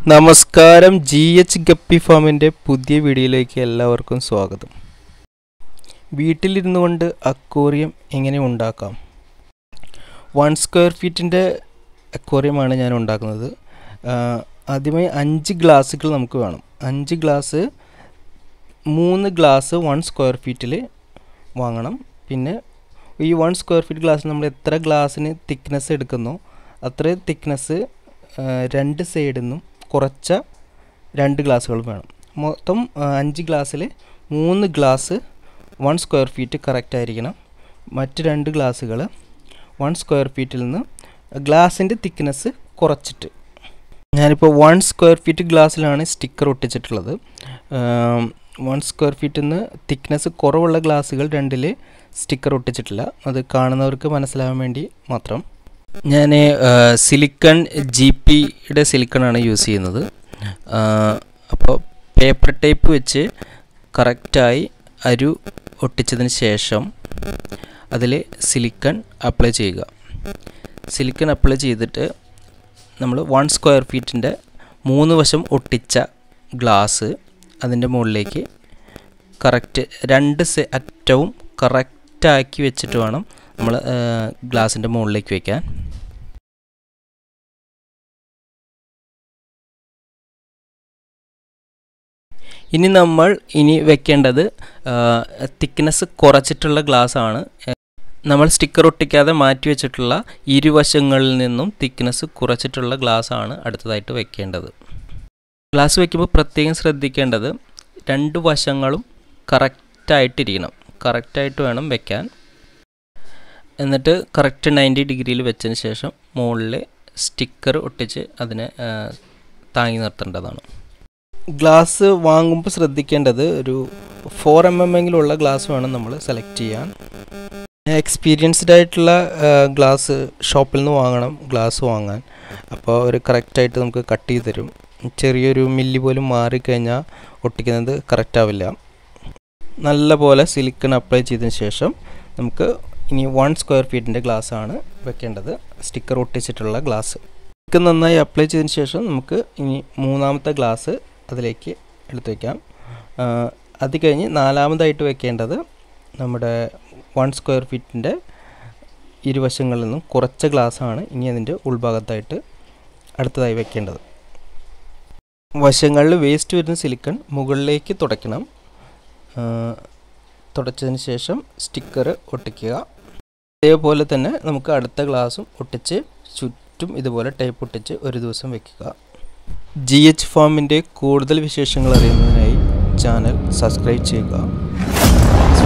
നമസ്കാരം G H guppy ഫാമിൻ്റെ പുതിയ വീഡിയോയിലേക്ക് എല്ലാവർക്കും സ്വാഗതം വീട്ടിലിരുന്നു കൊണ്ട് അക്വേറിയം എങ്ങനെ ഉണ്ടാക്കാം വൺ സ്ക്വയർ ഫീറ്റിൻ്റെ അക്വേറിയമാണ് ഞാൻ ഉണ്ടാക്കുന്നത് ആഹ് ആദ്യമായി അഞ്ച് ഗ്ലാസ്സുകൾ നമുക്ക് വേണം അഞ്ച് ഗ്ലാസ് മൂന്ന് ഗ്ലാസ് വൺ സ്ക്വയർ ഫീറ്റിൽ വാങ്ങണം പിന്നെ ഈ വൺ സ്ക്വയർ ഫീറ്റ് ഗ്ലാസ് നമ്മൾ എത്ര ഗ്ലാസ്സിന് തിക്നെസ് എടുക്കുന്നോ അത്രയും തിക്നെസ് രണ്ട് സൈഡിൽ നിന്നും കുറച്ച രണ്ട് ഗ്ലാസ്സുകൾ വേണം മൊത്തം ആ, അഞ്ച് ഗ്ലാസ്സിൽ മൂന്ന് glass one square feet correct ആയിരിക്കണം മറ്റ് രണ്ട് ഗ്ലാസ്സുകൾ വൺ സ്ക്വയർ ഫീറ്റിൽ നിന്ന് ഗ്ലാസിൻ്റെ തിക്നെസ് കുറച്ചിട്ട് ഞാനിപ്പോൾ വൺ സ്ക്വയർ ഫീറ്റ് ഗ്ലാസ്സിലാണ് സ്റ്റിക്കർ ഒട്ടിച്ചിട്ടുള്ളത് വൺ സ്ക്വയർ ഫീറ്റിൽ നിന്ന് തിക്നെസ് കുറവുള്ള ഗ്ലാസ്സുകൾ രണ്ടിൽ സ്റ്റിക്കർ ഒട്ടിച്ചിട്ടില്ല അത് കാണുന്നവർക്ക് മനസ്സിലാവാൻ വേണ്ടി മാത്രം ഞാൻ സിലിക്കൺ ജി പിയുടെ സിലിക്കണാണ് യൂസ് ചെയ്യുന്നത് അപ്പോൾ പേപ്പർ ടേപ്പ് വെച്ച് കറക്റ്റായി അരു ഒട്ടിച്ചതിന് ശേഷം അതിൽ സിലിക്കൺ അപ്ലൈ ചെയ്യുക സിലിക്കൺ അപ്ലൈ ചെയ്തിട്ട് നമ്മൾ വൺ സ്ക്വയർ ഫീറ്റിൻ്റെ മൂന്ന് വശം ഒട്ടിച്ച ഗ്ലാസ് അതിൻ്റെ മുകളിലേക്ക് കറക്റ്റ് രണ്ട് സെ അറ്റവും കറക്റ്റാക്കി വെച്ചിട്ട് വേണം നമ്മൾ ഗ്ലാസിൻ്റെ മുകളിലേക്ക് വയ്ക്കാൻ ഇനി നമ്മൾ ഇനി വെക്കേണ്ടത് തിക്നെസ് കുറച്ചിട്ടുള്ള ഗ്ലാസ് ആണ് നമ്മൾ സ്റ്റിക്കർ ഒട്ടിക്കാതെ മാറ്റി വെച്ചിട്ടുള്ള ഇരുവശങ്ങളിൽ നിന്നും തിക്നെസ് കുറച്ചിട്ടുള്ള ഗ്ലാസ് ആണ് അടുത്തതായിട്ട് വെക്കേണ്ടത് ഗ്ലാസ് വെക്കുമ്പോൾ പ്രത്യേകം ശ്രദ്ധിക്കേണ്ടത് രണ്ട് വശങ്ങളും കറക്റ്റായിട്ടിരിക്കണം കറക്റ്റായിട്ട് വേണം വെക്കാൻ എന്നിട്ട് കറക്റ്റ് നയൻറ്റി ഡിഗ്രിയിൽ വെച്ചതിന് ശേഷം മുകളിൽ സ്റ്റിക്കർ ഒട്ടിച്ച് അതിനെ ആ, താങ്ങി നിർത്തേണ്ടതാണ് ഗ്ലാസ് വാങ്ങുമ്പോൾ ശ്രദ്ധിക്കേണ്ടത് ഒരു ഫോർ എം എം എങ്കിലുള്ള ഗ്ലാസ് വേണം നമ്മൾ സെലക്ട് ചെയ്യാൻ എക്സ്പീരിയൻസ്ഡ് ആയിട്ടുള്ള ഗ്ലാസ് ഷോപ്പിൽ നിന്ന് വാങ്ങണം ഗ്ലാസ് വാങ്ങാൻ അപ്പോൾ അവർ കറക്റ്റായിട്ട് നമുക്ക് കട്ട് ചെയ്ത് തരും ചെറിയൊരു മില്ലി പോലും മാറിക്കഴിഞ്ഞാൽ ഒട്ടിക്കുന്നത് കറക്റ്റ് ആവില്ല നല്ല പോലെ സിലിക്കൺ അപ്ലൈ ചെയ്തതിന് ശേഷം നമുക്ക് ഇനി വൺ സ്ക്വയർ ഫീറ്റിൻ്റെ ഗ്ലാസ് ആണ് വെക്കേണ്ടത് സ്റ്റിക്കർ ഒട്ടിച്ചിട്ടുള്ള ഗ്ലാസ് സ്റ്റിക്കർ നന്നായി അപ്ലൈ ചെയ്തതിന് ശേഷം നമുക്ക് ഇനി മൂന്നാമത്തെ ഗ്ലാസ് അതിലേക്ക് എടുത്തു വയ്ക്കാം ആ, അത് കഴിഞ്ഞ് നാലാമതായിട്ട് വെക്കേണ്ടത് നമ്മുടെ വൺ സ്ക്വയർ ഫീറ്റിൻ്റെ ഇരുവശങ്ങളിൽ നിന്നും കുറച്ച ഗ്ലാസ്സാണ് ഇനി അതിൻ്റെ ഉൾഭാഗത്തായിട്ട് അടുത്തതായി വെക്കേണ്ടത് വശങ്ങളിൽ വേസ്റ്റ് വരുന്ന സിലിക്കൺ മുകളിലേക്ക് തുടയ്ക്കണം ആ, തുടച്ചതിന് ശേഷം സ്റ്റിക്കർ ഒട്ടിക്കുക അതേപോലെ തന്നെ നമുക്ക് അടുത്ത ഗ്ലാസും ഒട്ടിച്ച് ചുറ്റും ഇതുപോലെ ടേപ്പ് ഒട്ടിച്ച് ഒരു ദിവസം വെക്കുക ജി എച്ച് ഫാമിൻ്റെ കൂടുതൽ വിശേഷങ്ങൾ അറിയുന്നതിനായി ചാനൽ സബ്സ്ക്രൈബ് ചെയ്യുക